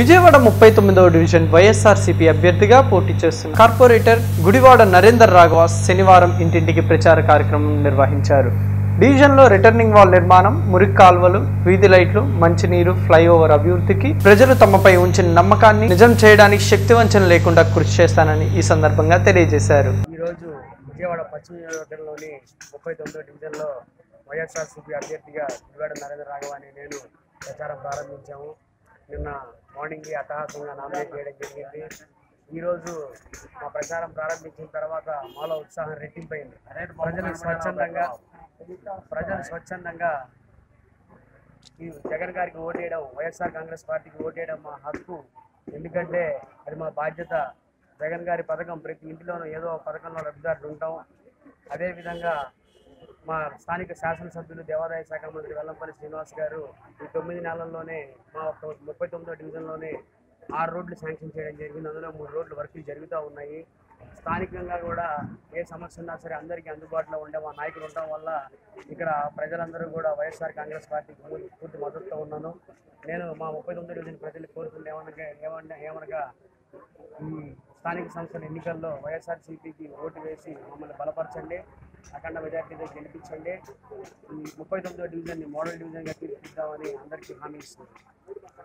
విజయవాడ ముప్పై తొమ్మిదవ డివిజన్ వైఎస్ఆర్సీపీ అభ్యర్థిగా పోటీ చేస్తున్న కార్పొరేటర్ గుడివాడ నరేందర్ రాఘవ శనివారం ఇంటింటికి ప్రచార కార్యక్రమం నిర్వహించారు డివిజన్లో రిటర్నింగ్ వాల్ నిర్మాణం మురికి కాల్వలు వీధి లైట్లు మంచినీరు ఫ్లైఓవర్ అభివృద్ధికి ప్రజలు తమపై ఉంచిన నమ్మకాన్ని నిజం చేయడానికి శక్తివంచన లేకుండా కృషి చేస్తానని ఈ సందర్భంగా తెలియజేశారు ఈరోజు విజయవాడ పశ్చిమ నియోజకవర్గంలోని ముప్పై తొమ్మిదో డివిజన్లో వైఎస్ఆర్సీపీ అభ్యర్థిగా గుడివాడ నరేంద్ర రాఘవ అని నేను ప్రచారం ప్రారంభించాము నిన్న మార్నింగ్ అట్టహాసంగా నామినేట్ చేయడం జరిగింది ఈరోజు మా ప్రచారం ప్రారంభించిన తర్వాత మాలో ఉత్సాహం రెట్టింపైంది ప్రజలు స్వచ్ఛందంగా ప్రజలు స్వచ్ఛందంగా ఈ జగన్ గారికి ఓటేయడం వైఎస్ఆర్ కాంగ్రెస్ పార్టీకి ఓటేయడం మా హక్కు ఎందుకంటే అది మా బాధ్యత జగన్ గారి పథకం ప్రతి ఇంటిలోనూ ఏదో ఒక పథకంలో లబ్ధిదారులు ఉంటాం అదేవిధంగా మా స్థానిక శాసనసభ్యులు దేవాదాయ శాఖ మంత్రి వెల్లంపల్లి శ్రీనివాస్ గారు ఈ తొమ్మిది నెలల్లోనే మా ఒక ముప్పై తొమ్మిదో డివిజన్లోనే ఆరు రోడ్లు శాంక్షన్ చేయడం జరిగింది అందులో మూడు రోడ్లు వర్కులు జరుగుతూ ఉన్నాయి స్థానికంగా కూడా ఏ సమస్య ఉన్నా సరే అందరికీ అందుబాటులో ఉండే మా నాయకులు ఉండడం వల్ల ఇక్కడ ప్రజలందరూ కూడా వైఎస్ఆర్ కాంగ్రెస్ పార్టీకి పూర్తి- పూర్తి మద్దతుతో ఉన్నాను నేను మా ముప్పై తొమ్మిది డివిజన్ ప్రజలు కోరుతుంది ఏమనగా ఏమన్నా ఏమనగా ఈ స్థానిక సంస్థల ఎన్నికల్లో వైఎస్ఆర్సీపీకి ఓటు వేసి మమ్మల్ని బలపరచండి అఖండ మెజార్టీతో గెలిపించండి ఈ ముప్పై తొమ్మిదో డివిజన్ని మోడల్ డివిజన్గా తీర్చిదిద్దామని అందరికీ హామీ ఇస్తున్నాను